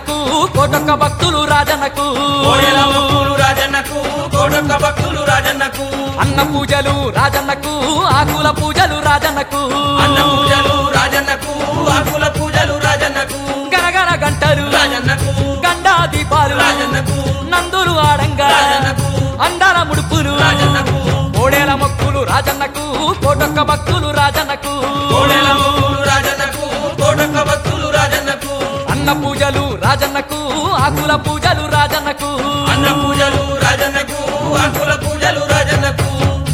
రాజన్నకు కోటొక్క భక్తులు రాజన్నకు కోడెల మొక్కులు రాజన్నకు కోటొక్క భక్తులు రాజన్నకు అన్న పూజలు రాజన్నకు ఆకుల పూజలు రాజన్నకు అన్న పూజలు రాజన్నకు ఆకుల పూజలు రాజన్నకు గరగర గంటలు రాజన్నకు గండా దీపాలు రాజన్నకు నందులు ఆడంగా రాజన్నకు అండాల ముడుపులు రాజన్నకు కోడేల మొక్కులు రాజన్నకు కోటొక్క భక్తులు రాజన్నకు కోడెల మొక్కులు రాజన్నకు కోటొక్క భక్తులు రాజన్నకు అన్న పూజలు రాజన్నకు ఆకుల పూజలు రాజన్నకు అన్న పూజలు రాజన్నకు ఆకుల పూజలు రాజన్నకు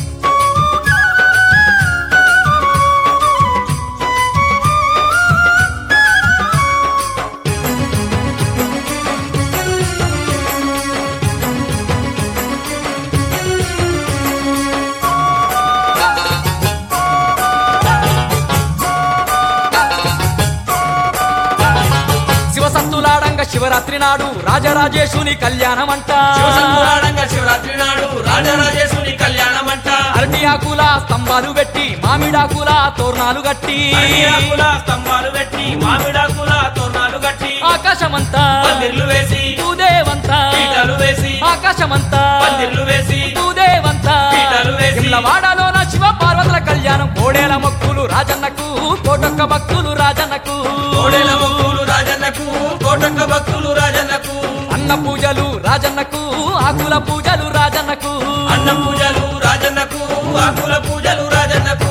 శివసత్తులాడంగ శివరాత్రి నాడు రాజరాజేశుని కళ్యాణం అంట శివసంపురాడంగా శివరాత్రి నాడు రాజరాజేశుని కళ్యాణం అంట అరటి ఆకుల స్తంభాలు పెట్టి మామిడాకుల తోరణాలు కట్టి అన్నిరాకుల స్తంభాలు పెట్టి మామిడాకుల తోరణాలు కట్టి ఆకాశమంతా పందిర్లు వేసి భూదేవంతా పీటలు వేసి ఆకాశమంతా పందిర్లు వేసి భూదేవంతా పీటలు వేసి వాడాలోన శివ పార్వతుల కళ్యాణం కోడేల మొక్కులు రాజన్నకు కోటొక్క భక్తులు రాజన్నకు కోడెల మొక్కులు రాజన్నకు కోటొక్క భక్తులు రాజన్నకు అన్న పూజలు రాజన్నకు ఆకుల పూజలు రాజన్నకు అన్న పూజలు రాజన్నకు ఆకుల పూజలు రాజన్నకు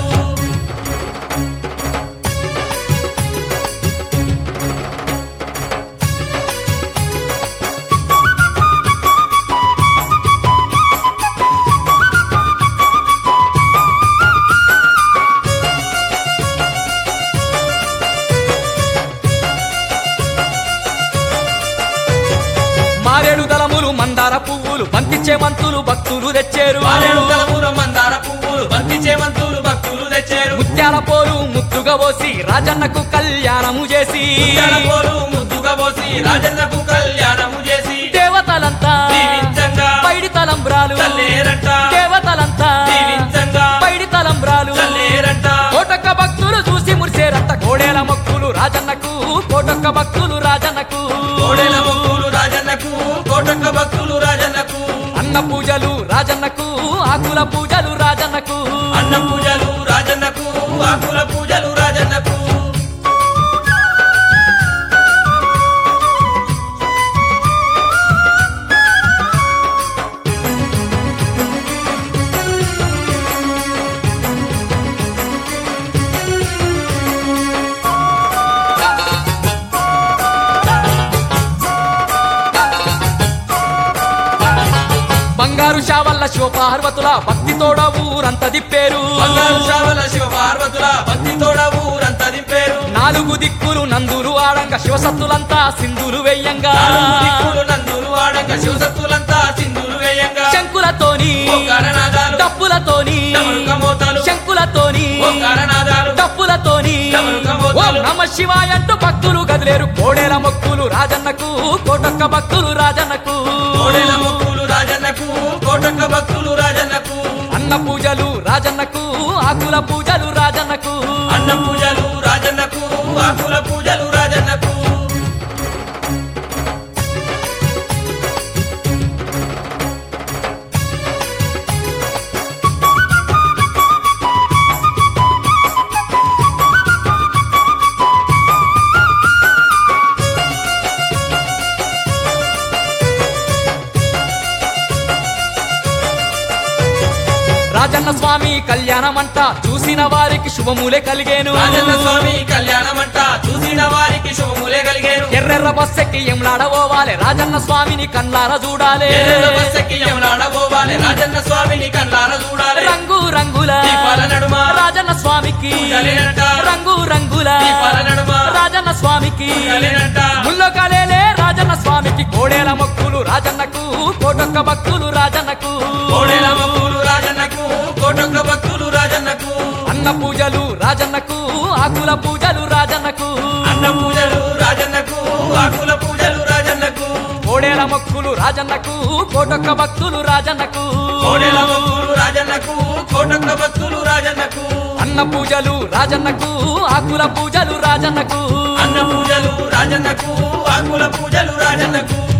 మారేడు దళములు మందార పువ్వులు బంతిచ్చే మంతులు భక్తులు తెచ్చారు మారేడు తలముల మందార పువ్వులు బంతి చేమంతులు భక్తులు తెచ్చారు ముత్యాల పోలు ముద్దుగా పోసి రాజన్నకు కళ్యాణము చేసి ముత్యాల పోలు ముద్దుగా పోసి రాజన్నకు కళ్యాణము చేసి దేవతలంతా దీవించంగా పైడి తలంబ్రాలు చల్లేరంట దేవతలంతా దీవించంగా పైడి తలంబ్రాలు చల్లేరంట కోటొక్క భక్తులు చూసి మురిసేరంత కోడేల మొక్కులు రాజన్నకు కోటొక్క భక్తులు రాజన్నకు కోడెల మొక్కులు రాజన్నకు కోటొక్క భక్తులు రాజన్నకు అన్న పూజలు రాజన్నకు ఆకుల పూజలు రాజన్నకు అన్న పూజలు రాజన్నకు ఆకుల పూజలు రాజన్నకు బంగారు షావల్ల శివపార్వతుల భక్తితోడ ఊరంత దిప్పేరు బంగారు చావల శివ పార్వతుల భక్తితోడ ఊరంతా దింపేరు నాలుగు దిక్కులు నందులు ఆడంగా శివసత్తులంతా సింధులు వెయ్యంగా నాలుగు దిక్కులు నందులు ఆడంగా శివసత్తులంతా సింధులు వేయంగా శంకులతోని ఓంకారనాదాలు డప్పులతోని డమరుక మోతాలు శంకులతోని ఓంకారనాదాలు డప్పులతోని డమరుక ఓం మోతాలు నమ శివాయ అంటూ భక్తులు గదిలేరు కోడేల మొక్కులు రాజన్నకు కోటొక్క భక్తులు రాజన్నకు కోడెల మొక్కులు రాజన్నకు కోటొక్క భక్తులు రాజన్నకు అన్న పూజలు రాజన్నకు ఆకుల పూజలు రాజన్నకు అన్న పూజలు రాజన్నకు ఆకుల పూజలు రాజన్నకు రాజన్న స్వామి కళ్యాణమంట చూసిన వారికి శుభములే కలిగేను రాజన్న స్వామి కళ్యాణమంట చూసిన వారికి శుభములే కలిగేను ఎర్రెర్ర బస్సెక్కి ఎంలాడబోవాలి రాజన్న స్వామిని కళ్ళారా చూడాలి ఎర్రల బస్సెక్కి యమునాడబోవాలి రాజన్న స్వామిని కళ్ళార చూడాలి రంగు రంగుల దీపాల నడుమ రాజన్న స్వామికి పూజలేనంట. రంగు రంగుల దీపాల నడుమ రాజన్న స్వామికి పూజలేనంట. ముల్లో కలేలే రాజన్న స్వామికి కోడేల మొక్కులు రాజన్నకు కోటొక్క భక్తులు రాజన్నకు కోడెల మొక్కులు రాజన్నకు కోటొక్క భక్తులు రాజన్నకు అన్న పూజలు రాజన్నకు ఆకుల పూజలు రాజన్నకు అన్న పూజలు రాజన్నకు ఆకుల పూజలు రాజన్నకు కోడేల మొక్కులు రాజన్నకు కోటొక్క భక్తులు రాజన్నకు కోడెల మొక్కులు రాజన్నకు కోటొక్క భక్తులు రాజన్నకు అన్న పూజలు రాజన్నకు ఆకుల పూజలు రాజన్నకు అన్న పూజలు రాజన్నకు ఆకుల పూజలు రాజన్నకు